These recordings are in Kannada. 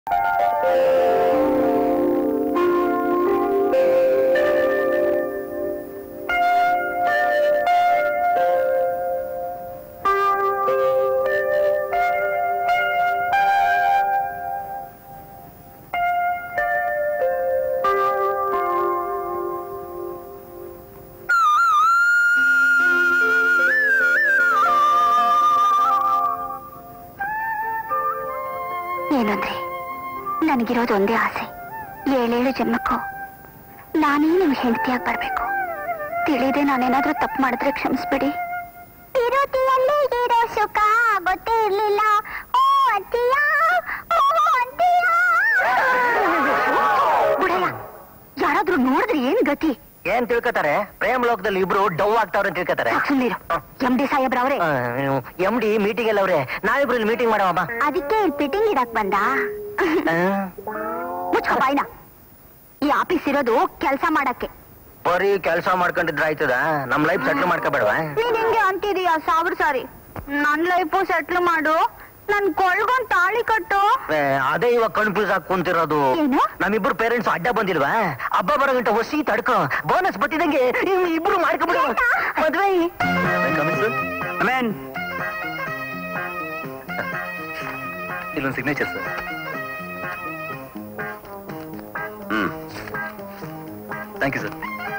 ಏನಂದ್ರೆ ನನಗಿರೋದು ಒಂದೇ ಆಸೆ ಏಳೇಳು ಜನ್ಮಕ್ಕೂ ನಾನೇ ನಿಮ್ಗೆ ಹೆಂಡತಿಯಾಗಿ ಬರ್ಬೇಕು ತಿಳಿದೆ ನಾನೇನಾದ್ರೂ ತಪ್ಪು ಮಾಡಿದ್ರೆ ಕ್ಷಮಿಸ್ಬಿಡಿ ತಿರುತಿಯಲ್ಲಿ ಇರೋ ಸುಖ ಗೊತ್ತೇ ಇರ್ಲಿಲ್ಲ ಓ ಅಂತೀಯ ಓ ಅಂತೀಯ ಬುಡಯ್ಯ, ಯಾರಾದ್ರೂ ನೋಡಿದ್ರೆ ಏನ್ ಗತಿ ಏನ್ ತಿಳ್ಕೊತಾರೆ ಪ್ರೇಮ್ ಲೋಕದಲ್ಲಿ ಇಬ್ರು ಡವ್ ಆಗ್ತಾವ್ರೆ ಅಂತ ತಿಳ್ಕೊತಾರೆ ಸುಮ್ಮನಿರು ಎಂ ಡಿ ಸಾಹೇಬ್ರ ಅವರೇ ಎಂ ಡಿ ಮೀಟಿಂಗ್ ಎಲ್ಲ ಅವ್ರೆ ನಾವಿಬ್ರು ಇಲ್ಲಿ ಮೀಟಿಂಗ್ ಮಾಡವ ಅದಕ್ಕೆ ಇಲ್ಲಿ ಫಿಟ್ಟಿಂಗ್ ಇಡಕ್ ಬಂದ ಮುಚ್ಕೋ ಬಾಯ್ನ ಈ ಆಫೀಸ್ ಇರೋದು ಕೆಲಸ ಮಾಡಕ್ಕೆ ಬರೀ ಕೆಲಸ ಮಾಡ್ಕೊಂಡಿದ್ರೆ ಆಯ್ತದ ನಮ್ ಲೈಫ್ ಸೆಟ್ಲ್ ಮಾಡ್ಕೋಬೇಡವಾ ನೀನ್ ಹಿಂಗೆ ಅಂತಿದೀಯ ಸಾವಿರ ಸಾರಿ ನನ್ ಲೈಫು ಸೆಟ್ಲ್ ಮಾಡು ನನ್ ಕೊಳ್ಗೊಂಡ್ ತಾಳಿ ಕಟ್ಟು ಅದೇ ಇವಾಗ ಕನ್ಫ್ಯೂಸ್ ಆಗಿ ಕುಂತಿರೋದು ಏನು? ನಮ್ಮಿಬ್ರು ಪೇರೆಂಟ್ಸ್ ಅಡ್ಡ ಬಂದಿಲ್ವಾ ಹಬ್ಬ ಬರೋ ಗಂಟೆ ಹೊಸಿ ತಡ್ಕೊ ಬೋನಸ್ ಬತ್ತಿದಂಗೆ ಇವ್ ಇಬ್ರು ಮಾಡ್ಕೊಬಿಡು ಮದ್ವೆ ಇಲ್ಲೊಂದು signature sir hmm thank you sir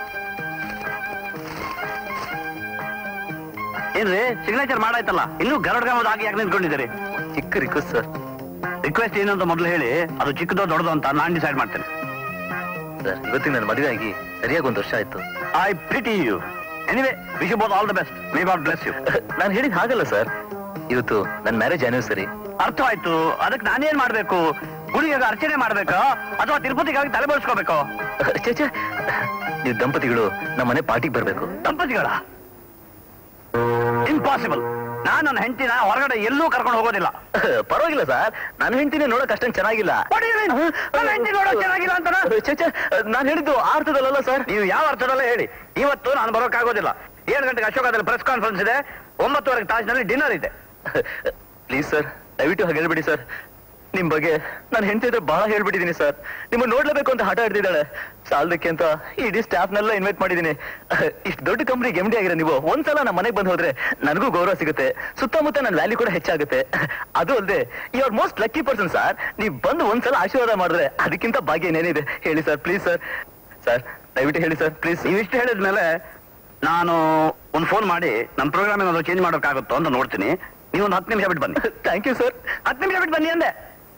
ಏನ್ರಿ ಸಿಗ್ನೇಚರ್ ಮಾಡಾಯ್ತಲ್ಲ ಇನ್ನೂ ಗರಡ್ ಗಮದ ಆಗಿ ಯಾಕೆ ನಿಂತ್ಕೊಂಡಿದ್ದೀರಿ ಚಿಕ್ಕ ರಿಕ್ವೆಸ್ಟ್ ಸರ್ ರಿಕ್ವೆಸ್ಟ್ ಏನು ಅಂತ ಮೊದಲು ಹೇಳಿ ಅದು ಚಿಕ್ಕದೋ ದೊಡ್ಡದೋ ಅಂತ ನಾನು ಡಿಸೈಡ್ ಮಾಡ್ತೇನೆ ಸರ್ ಇವತ್ತಿಗೆ ನನ್ನ ಮದುವೆ ಆಗಿ ಸರಿಯಾಗಿ ಒಂದು ವರ್ಷ ಆಯ್ತು I pretty you anyway wish both all the best may God bless you ನಾನು ಹೇಳಿದ್ ಹಾಗಲ್ಲ ಸರ್ ಇವತ್ತು ನನ್ನ ಮ್ಯಾರೇಜ್ ಆನಿವರ್ಸರಿ ಅರ್ಥವಾಯ್ತು ಅದಕ್ಕೆ ನಾನೇನ್ ಮಾಡ್ಬೇಕು ಗುಡಿಗೆ ಅರ್ಚನೆ ಮಾಡ್ಬೇಕಾ ಅಥವಾ ತಿರುಪತಿಗಾಗಿ ತಲೆ ಬೋಳ್ಸ್ಕೋಬೇಕು ಚೇಚೆ ನೀವು ದಂಪತಿಗಳು ನಮ್ಮ ಮನೆ ಪಾರ್ಟಿಗೆ ಬರ್ಬೇಕು ದಂಪತಿಗಳ ಇಂಪಾಸಿಬಲ್ ನಾನು ನನ್ನ ಹೆಂಡತಿನ ಹೊರಗಡೆ ಎಲ್ಲೂ ಕರ್ಕೊಂಡು ಹೋಗೋದಿಲ್ಲ ಪರವಾಗಿಲ್ಲ ಸರ್ ನನ್ನ ಹೆಂಡತಿನೇ ನೋಡಕ್ ಅಷ್ಟೊಂದು ಚೆನ್ನಾಗಿಲ್ಲ What do you mean? ನನ್ನ ಹೆಂಡ್ತಿ ನೋಡೋಕ್ ಚೆನ್ನಾಗಿಲ್ಲ ಅಂತನಾ? ಚೇಚೆ ನಾನು ಹೇಳಿದ್ದು ಆ ಅರ್ಥದಲ್ಲಲ್ಲ ಸರ್ ನೀವು ಯಾವ ಅರ್ಥದಲ್ಲೇ ಹೇಳಿ ಇವತ್ತು ನಾನು ಬರೋಕ್ಕಾಗೋದಿಲ್ಲ ಏಳು ಗಂಟೆಗೆ ಅಶೋಕದಲ್ಲಿ ಪ್ರೆಸ್ ಕಾನ್ಫರೆನ್ಸ್ ಇದೆ ಒಂಬತ್ತುವರೆಗೆ ತಾಜ್ನಲ್ಲಿ ಡಿನ್ನರ್ ಇದೆ ಪ್ಲೀಸ್ ಸರ್ ದಯವಿಟ್ಟು ಹಾಗೆ ಹೇಳ್ಬಿಡಿ ಸರ್ ನಿಮ್ ಬಗ್ಗೆ ನಾನು ಹೆಂಡತಿ ಹತ್ರ ಬಹಳ ಹೇಳ್ಬಿಟ್ಟಿದ್ದೀನಿ ಸರ್ ನಿಮ್ಮ ನೋಡ್ಲೇಬೇಕು ಅಂತ ಹಠ ಹಿಡ್ದಿದ್ದಾಳೆ ಸಾಲದಕ್ಕೆ ಅಂತ ಇಡೀ ಸ್ಟಾಫ್ನೆಲ್ಲ ಇನ್ವೈಟ್ ಮಾಡಿದ್ದೀನಿ ಇಷ್ಟು ದೊಡ್ಡ ಕಂಪ್ನಿಗೆ ಎಮ್ ಡಿ ಆಗಿರೋ ನೀವು ಒಂದ್ಸಲ ನಮ್ಮ ಮನೆಗೆ ಬಂದು ಹೋದ್ರೆ ನನಗೂ ಗೌರವ ಸಿಗುತ್ತೆ ಸುತ್ತಮುತ್ತ ನನ್ನ ವ್ಯಾಲ್ಯೂ ಕೂಡ ಹೆಚ್ಚಾಗುತ್ತೆ ಅದು ಅಲ್ಲದೆ you are most lucky person sir ನೀವು ಬಂದು ಒಂದ್ಸಲ ಆಶೀರ್ವಾದ ಮಾಡಿದ್ರೆ ಅದಕ್ಕಿಂತ ಭಾಗ್ಯ ಏನೇನಿದೆ ಹೇಳಿ ಸರ್ ಪ್ಲೀಸ್ ಸರ್ ಸರ್ ದಯವಿಟ್ಟು ಹೇಳಿ ಸರ್ ಪ್ಲೀಸ್ ನೀವಿಷ್ಟು ಹೇಳಿದ್ಮೇಲೆ ನಾನು ಒಂದು ಫೋನ್ ಮಾಡಿ ನಮ್ಮ ಪ್ರೋಗ್ರಾಮ್ ಏನಾದ್ರು ಚೇಂಜ್ ಮಾಡೋಕ್ಕಾಗುತ್ತೋ ಅಂತ ನೋಡ್ತೀನಿ ನೀವು ಒಂದು ಹತ್ತು ನಿಮಿಷ ಬಿಟ್ಟು ಬನ್ನಿ ಥ್ಯಾಂಕ್ ಯು ಸರ್ ಹತ್ತು ನಿಮಿಷ ಬಿಟ್ಟು ಬನ್ನಿ ಅಂದೆ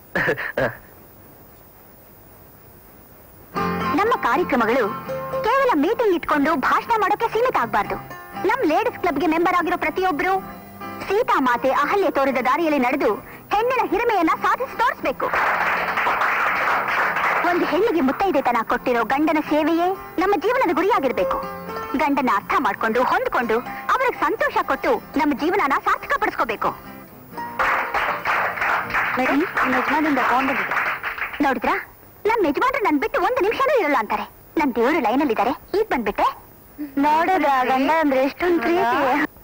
ನಮ್ಮ ಕಾರ್ಯಕ್ರಮಗಳು ಕೇವಲ ಮೀಟಿಂಗ್ ಇಟ್ಕೊಂಡು ಭಾಷಣ ಮಾಡೋಕೆ ಸೀಮಿತ ಆಗ್ಬಾರ್ದು ನಮ್ ಲೇಡೀಸ್ ಕ್ಲಬ್ಗೆ ಮೆಂಬರ್ ಆಗಿರೋ ಪ್ರತಿಯೊಬ್ರು ಸೀತಾ ಮಾತೆ ಅಹಲ್ಯ ತೋರಿದ ದಾರಿಯಲ್ಲಿ ನಡೆದು ಹೆಣ್ಣಿನ ಹಿರಿಮೆಯನ್ನ ಸಾಧಿಸಿ ತೋರಿಸ್ಬೇಕು ಒಂದು ಹೆಣ್ಣಿಗೆ ಮುತ್ತೈದೆತನ ಕೊಟ್ಟಿರೋ ಗಂಡನ ಸೇವೆಯೇ ನಮ್ಮ ಜೀವನದ ಗುರಿಯಾಗಿರ್ಬೇಕು ಗಂಡನ ಅರ್ಥ ಮಾಡ್ಕೊಂಡು ಹೊಂದ್ಕೊಂಡು ಅವ್ರಿಗೆ ಸಂತೋಷ ಕೊಟ್ಟು ನಮ್ಮ ಜೀವನನ ಸಾರ್ಥಕ ಪಡಿಸ್ಕೋಬೇಕು ಮೇಡಮ್ ನಿಮ್ಮ ಯಜಮಾನಿಂದ ಫೋನ್ ಬಂದಿದೆ ನೋಡಿದ್ರಾ ನಮ್ ಯಜಮಾನ್ರು ನನ್ ಬಿಟ್ಟು ಒಂದು ನಿಮಿಷನೂ ಇರಲ್ಲ ಅಂತಾರೆ ನನ್ ದೇವರು ಲೈನ್ ಅಲ್ಲಿ ಇದಾರೆ ಈಗ ಬಂದ್ಬಿಟ್ಟೆ ನೋಡೋದ ಗಂಡ ಅಂದ್ರೆ ಎಷ್ಟೊಂದು ಪ್ರೀತಿ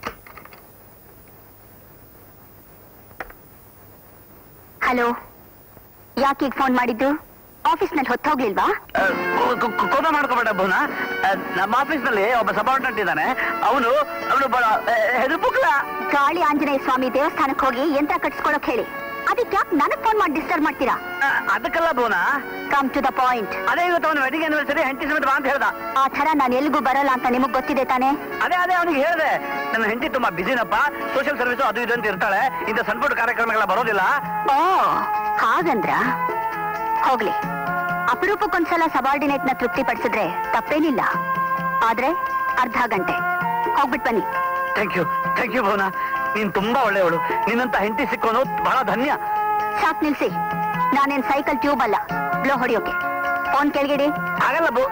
ಹಲೋ ಯಾಕೆ ಈಗ ಫೋನ್ ಮಾಡಿದ್ದು ಆಫೀಸ್ ನಲ್ಲಿ ಹೊತ್ತೋಗ್ಲಿಲ್ವಾ ಕೋಪ ಮಾಡ್ಕೋಬೇಡ ಬೋನ ನಮ್ಮ ಆಫೀಸ್ನಲ್ಲಿ ಒಬ್ಬ ಸಬಾರ್ಡಿನೇಟ್ ಇದ್ದಾನೆ ಅವನು ಅವನು ಹೆದರ್ಬುಕ್ಲ ಗಾಳಿ ಆಂಜನೇಯ ಸ್ವಾಮಿ ದೇವಸ್ಥಾನಕ್ಕೆ ಹೋಗಿ ಯಂತ್ರ ಕಟ್ಸ್ಕೊಳಕ್ ಹೇಳಿ ಅದಕ್ಕೆ ಯಾಕೆ ನನಗ್ ಫೋನ್ ಮಾಡಿ ಡಿಸ್ಟರ್ಬ್ ಮಾಡ್ತೀರಾ ಅದಕ್ಕಲ್ಲ ಬೋನ ಕಮ್ ಟು ದ ಪಾಯಿಂಟ್ ಅದೇ ಇವತ್ತು ಅವನ ವೆಡ್ಡಿಂಗ್ ಆನಿವರ್ಸರಿ ಹೆಂಡತಿ ಸಮೇತ ಬಾ ಅಂತ ಹೇಳ್ದ ಆ ತರ ನಾನು ಎಲ್ಗೂ ಬರಲ್ಲ ಅಂತ ನಿಮಗ್ ಗೊತ್ತಿದೆ ತಾನೇ ಅದೇ ಅದೇ ಅವನಿಗೆ ಹೇಳಿದೆ ನನ್ನ ಹೆಂಡತಿ ತುಂಬಾ ಬಿಸಿನಪ್ಪ ಸೋಷಿಯಲ್ ಸರ್ವಿಸ್ ಅದು ಇದು ಅಂತ ಇರ್ತಾಳೆ ಇಂಥ ಸಣ್ಣ ಪುಟ್ಟ ಕಾರ್ಯಕ್ರಮಗಳ ಬರೋದಿಲ್ಲ ಓ ಹಾಗಂದ್ರ ಹೋಗ್ಲಿ ಅಪರೂಪಕ್ಕೊಂದ್ಸಲ ಸಬಾರ್ಡಿನೇಟ್ ನ ತೃಪ್ತಿ ಪಡಿಸಿದ್ರೆ ತಪ್ಪೇನಿಲ್ಲ ಆದ್ರೆ ಅರ್ಧ ಗಂಟೆ ಹೋಗ್ಬಿಟ್ ಬನ್ನಿ ಥ್ಯಾಂಕ್ ಯು ಥ್ಯಾಂಕ್ ಯು ಭವನ ನೀನ್ ತುಂಬಾ ಒಳ್ಳೆಯವಳು ನಿನ್ನಂತ ಹೆಂಡತಿ ಸಿಕ್ಕೋನು ಬಹಳ ಧನ್ಯ ಸಾಕ್ ನಿಲ್ಸಿ ನಾನೇನ್ ಸೈಕಲ್ ಟ್ಯೂಬ್ ಅಲ್ಲ ಬ್ಲೋ ಹೊಡಿಯೋಕೆ ಫೋನ್ ಕೆಳಗಿಡಿ ಆಗಲ್ಲ ಬೋ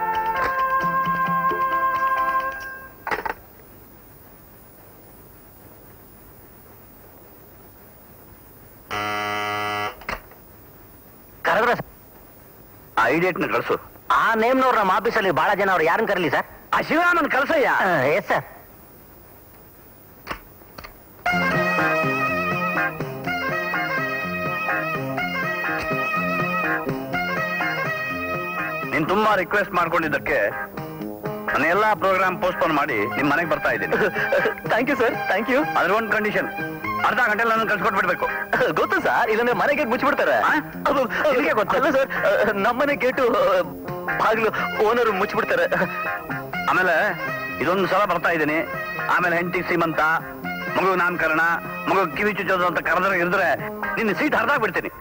ಕರೆದ್ರ ಆ ಐಡಿಯೇಟ್ನ ಕಳಿಸು ಆ ನೇಮ್ನವ್ರು ನಮ್ಮ ಆಫೀಸಲ್ಲಿ ಬಹಳ ಜನ ಅವ್ರು ಯಾರನ್ನ ಕರೀಲಿ ಸರ್ ಆ ಶಿವರಾಮನ್ ಕಳ್ಸಯ್ಯ ಎಸ್ ಸರ್ ನೀನ್ ತುಂಬಾ ರಿಕ್ವೆಸ್ಟ್ ಮಾಡ್ಕೊಂಡಿದ್ದಕ್ಕೆ ನನ್ನ ಎಲ್ಲಾ ಪ್ರೋಗ್ರಾಮ್ ಪೋಸ್ಟ್ಪೋನ್ ಮಾಡಿ ನಿಮ್ ಮನೆಗೆ ಬರ್ತಾ ಇದ್ದೀನಿ thank you sir thank you ಅದ್ರ ಒಂದು ಕಂಡೀಷನ್ ಅರ್ಧ ಗಂಟೆ ನನ್ನ ಕಳ್ಸ್ಕೊಟ್ಬಿಡ್ಬೇಕು ಗೊತ್ತು ಸರ್ ಇಲ್ಲಂದ್ರೆ ಮನೆಗೆ ಮುಚ್ಚಿಬಿಡ್ತಾರೆ ಆ? ಅದು ನಿಮ್ಗೆ ಗೊತ್ತಾ? ಅಲ್ಲ ಸರ್ ನಮ್ಮನೆ ಗೇಟು ಬಾಗಿಲು ಓನರ್ ಮುಚ್ಚಿಬಿಡ್ತಾರೆ ಆಮೇಲೆ ಇದೊಂದು ಸಲ ಬರ್ತಾ ಇದ್ದೀನಿ ಆಮೇಲೆ ಹೆಂಡತಿ ಸೀಮಂತ ಮಗು ನಾಮಕರಣ ಮಗು ಕಿವಿ ಚುಚ್ಚೋದು ಅಂತ ಕರೆದ್ರೆ ಇರಿದ್ರೆ ನಿನ್ನ ಸೀಟ್ ಹರಿದಾಗ್ಬಿಡ್ತೀನಿ